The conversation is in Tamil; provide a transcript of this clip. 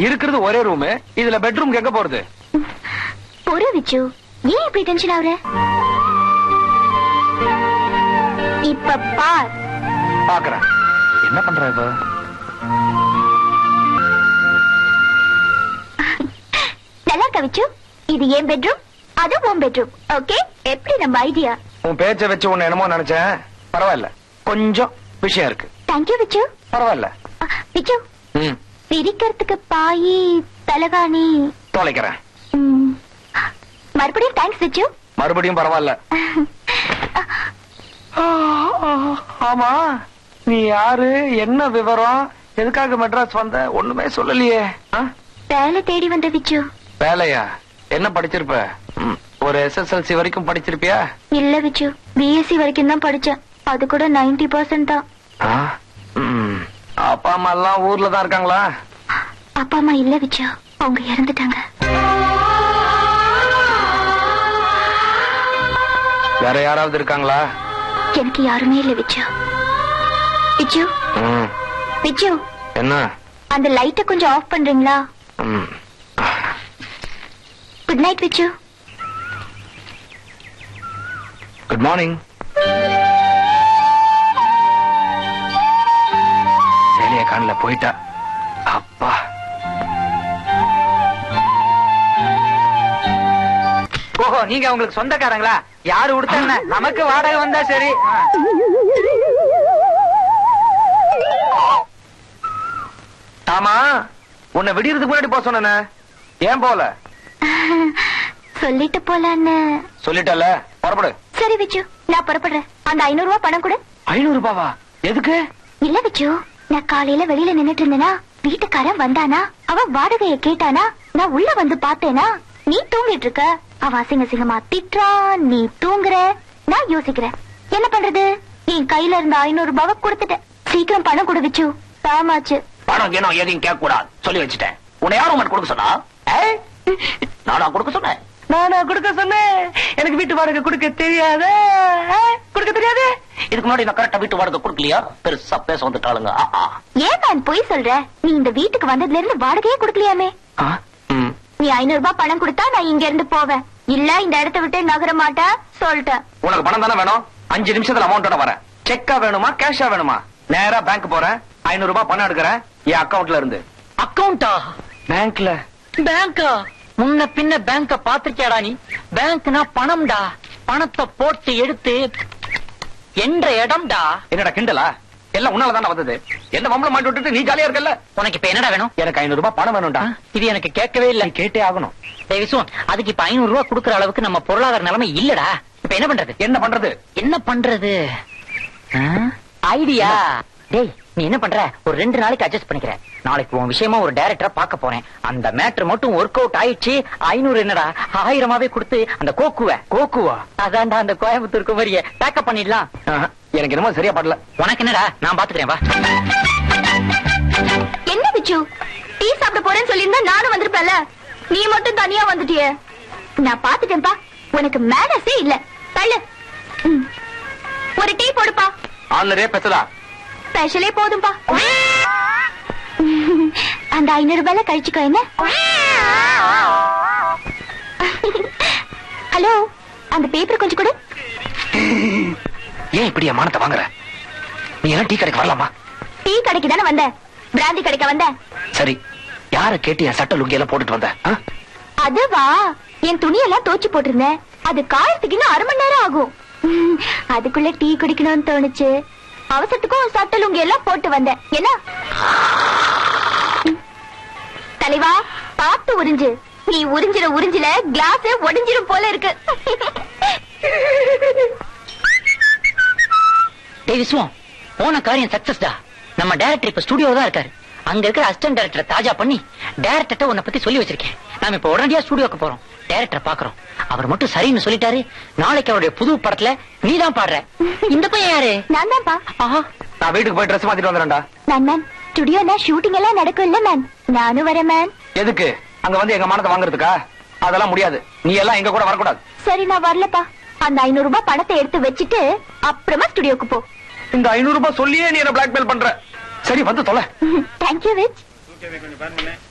இருக்கிறது ஒரே ரூம் இதுல பெட்ரூம் எங்க போறது பொறு விச்சு ஏன் இப்படி டென்ஷன் ஆகுற இப்ப பார் பாக்குறேன் என்ன பண்ற இப்ப நல்லா இருக்கா விச்சு இது என் பெட்ரூம் அது உன் பெட்ரூம் ஓகே எப்படி நம்ம ஐடியா உன் பேச்ச வச்சு உன்னை என்னமோ நினைச்சேன் பரவாயில்ல கொஞ்சம் விஷயம் இருக்கு தேங்க்யூ விச்சு பரவாயில்ல அ, விச்சு ம் பிரிக்கிறதுக்கு பாயி தலகாணி தொலைக்கிறேன் ம். மறுபடியும் தேங்க்ஸ் விச்சு மறுபடியும் பரவாயில்ல ஆமா நீ யாரு என்ன விவரம் எதுக்காக மெட்ராஸ் வந்த ஒண்ணுமே சொல்லலையே ஆ? வேலை தேடி வந்த விச்சு வேலையா என்ன படிச்சிருப்ப ம், ஒரு எஸ்எஸ்எல்சி வரைக்கும் படிச்சிருப்பியா இல்ல விச்சு பிஎஸ்சி வரைக்கும் தான் படிச்சேன் அது கூட 90% பர்சன்ட் தான் ஆ? ம். அப்பா அம்மா எல்லாம் ஊர்ல தான் இருக்காங்களா அப்பா அம்மா இல்ல விச்சு அவங்க இறந்துட்டாங்க வேற யாராவது இருக்காங்களா எனக்கு யாருமே இல்ல விச்சு விச்சு ம். விச்சு என்ன அந்த லைட்ட கொஞ்சம் ஆஃப் பண்றீங்களா ம். Good night Vichu good morning வேலைய காணல போயிட்டா அப்பா ஓஹோ நீங்க அவங்களுக்கு சொந்தக்காரங்களா யாரு கொடுத்தாங்க நமக்கு வாடகை வந்தா சரி ஆ. ஆமா உன்னை விடியறதுக்கு முன்னாடி போக சொன்னேனே ஏன் போல சொல்லிட்டு போலான்னு சொல்லிட்டல புறப்படு சரி விச்சு நான் புறப்படுறேன் அந்த ஐநூறு ரூபாய் பணம் கூட ஐநூறு ரூபாவா எதுக்கு இல்ல விச்சு நான் காலையில வெளியில நின்னுட்டு இருந்தேனா வீட்டுக்காரன் வந்தானா அவன் வாடகைய கேட்டானா நான் உள்ள வந்து பார்த்தேனா நீ தூங்கிட்டு இருக்க அவன் அசிங்க சிங்கமா திட்டுறான் நீ தூங்குற நான் யோசிக்கிறேன் என்ன பண்றது நீ கையில இருந்த ஐநூறு ரூபாவை கொடுத்துட்டேன் சீக்கிரம் பணம் கொடு விச்சு தாமாச்சு பணம் ஏனோ எதையும் கேட்க கூடாது சொல்லி வச்சுட்டேன் உன்னை யாரும் உனக்கு கொடுக்க சொன்னா ஏய், நானா கொடுக்க சொன்னேன் நானா கொடுக்க சொன்னேன் எனக்கு வீட்டு வாடகை கொடுக்க தெரியாத கொடுக்க தெரியாது இதுக்கு முன்னாடி நான் கரெக்டா வீட்டு வாடகை கொடுக்கலையா பெருசா பேச வந்துட்டாளுங்க ஆ, ஆ. ஏன் நான் பொய் சொல்ற நீ இந்த வீட்டுக்கு வந்ததுல இருந்து வாடகையே கொடுக்கலையாமே ஆ? ம். நீ ஐநூறு ரூபாய் பணம் கொடுத்தா நான் இங்க இருந்து போவேன் இல்ல இந்த இடத்த விட்டு நகர மாட்டேன் சொல்லிட்டேன் உனக்கு பணம் தானே வேணும் அஞ்சு நிமிஷத்துல அமௌண்டோட வரேன் செக்கா வேணுமா கேஷா வேணுமா நேரா பேங்க் போறேன் ஐநூறு ரூபாய் பணம் எடுக்கிறேன் என் அக்கவுண்ட்ல இருந்து அக்கவுண்டா பேங்க்ல பேங்கா முன்ன பின்ன பேங்க பாத்திருக்கியாடா நீ பேங்க்னா பணம்டா பணத்தை போட்டு எடுத்து என்ற இடம்டா என்னடா கிண்டலா எல்லாம் உன்னால தானே வந்தது என்ன மம்பளம் மாட்டி விட்டுட்டு நீ ஜாலியா இருக்கல்ல உனக்கு இப்ப என்னடா வேணும் எனக்கு ஐநூறு ரூபாய் பணம் வேணும்டா இது எனக்கு கேட்கவே இல்ல நீ கேட்டே ஆகணும் டேய் விசு அதுக்கு இப்ப ஐநூறு ரூபாய் குடுக்கற அளவுக்கு நம்ம பொருளாதார நிலைமை இல்லடா இப்ப என்ன பண்றது என்ன பண்றது என்ன பண்றது ஐடியா டேய் நீ என்ன பண்ற ஒரு ரெண்டு நாளைக்கு அட்ஜஸ்ட் பண்ணிக்கிற நாளைக்கு உன் விஷயமா ஒரு டைரக்டரை பார்க்க போறேன் அந்த மேட்ரு மட்டும் ஒர்க் அவுட் ஆயிடுச்சு ஐநூறு என்னடா ஆயிரமாவே கொடுத்து அந்த கோக்குவ கோக்குவா அதான்டா அந்த கோயம்புத்தூர் குமரிய பேக்கப் பண்ணிடலாம் ஆஹா, எனக்கு என்னமோ சரியா படல உனக்கு என்னடா நான் பாத்துக்கிறேன் வா என்ன பிச்சு டீ சாப்பிட போறேன்னு சொல்லியிருந்தா நானும் வந்திருப்பேன்ல நீ மட்டும் தனியா வந்துட்டியே நான் பாத்துட்டேன்பா உனக்கு மேனஸே இல்ல தள்ளு ம். ஒரு டீ போடுப்பா ஆன்லரே பெசலா ஸ்பெஷலே போதும்பா அந்த ஐநூறு ரூபாய்ல கழிச்சுக்கோ என்ன ஹலோ அந்த பேப்பர் கொஞ்சம் கொடு ஏன் இப்படி என் மானத்தை வாங்குற நீ எல்லாம் டீ கடைக்கு வரலாமா டீ கடைக்கு தானே வந்த பிராந்தி கடைக்க வந்த சரி யார கேட்டு என் சட்ட லுங்கி எல்லாம் போட்டுட்டு வந்த ஆ? அதுவா என் துணியெல்லாம் தோச்சு போட்டிருந்தேன் அது காயத்துக்கு இன்னும் அரை மணி நேரம் ஆகும் ம், அதுக்குள்ள டீ குடிக்கணும்னு தோணுச்சு அவசரத்துக்கும் சட்ட லுங்கி எல்லாம் போட்டு வந்தேன் என்ன ம். தலைவா பார்த்து உறிஞ்சு நீ உறிஞ்சிர உறிஞ்சில கிளாஸ் ஒடிஞ்சிரும் போல இருக்கு டேய் விஸ்வம் போன காரியம் சக்சஸ்டா நம்ம டைரக்டர் இப்ப ஸ்டுடியோ தான் இருக்காரு அங்க இருக்கிற அசிஸ்டன்ட் டைரக்டரை தாஜா பண்ணி டைரக்டர்ட்ட உன்னை பத்தி சொல்லி வச்சிருக்கேன் நாம இப்ப உடனடியா ஸ்டுடியோக்கு போறோம் டைரக்டரை பாக்குறோம் அவர் மட்டும் சரின்னு சொல்லிட்டாரு நாளைக்கு அவருடைய புது படத்துல நீ தான் பாடுற இந்த பையன் யாரு நான் தான்ப்பா ஆஹா நான் வீட்டுக்கு போய் ட்ரெஸ் மாத்திட்டு வந்துடுறேன்டா மேன் மேன் ஸ்டுடியோல ஷூட்டிங் எல்லாம் நடக்கும் இல்ல மேன் நானும் வரேன் மேன் எதுக்கு அங்க வந்து எங்க மானத்தை வாங்குறதுக்கா அதெல்லாம் முடியாது நீ எல்லாம் எங்க கூட வரக்கூடாது சரி நான் வரலப்பா அந்த ஐநூறு ரூபாய் பணத்தை எடுத்து வச்சுட்டு அப்புறமா ஸ்டுடியோக்கு போ இந்த ஐநூறு ரூபாய் சொல்லியே நீ என்ன பிளாக்மெயில் பண்ற சரி வந்து தொலை தேங்க்யூ விச்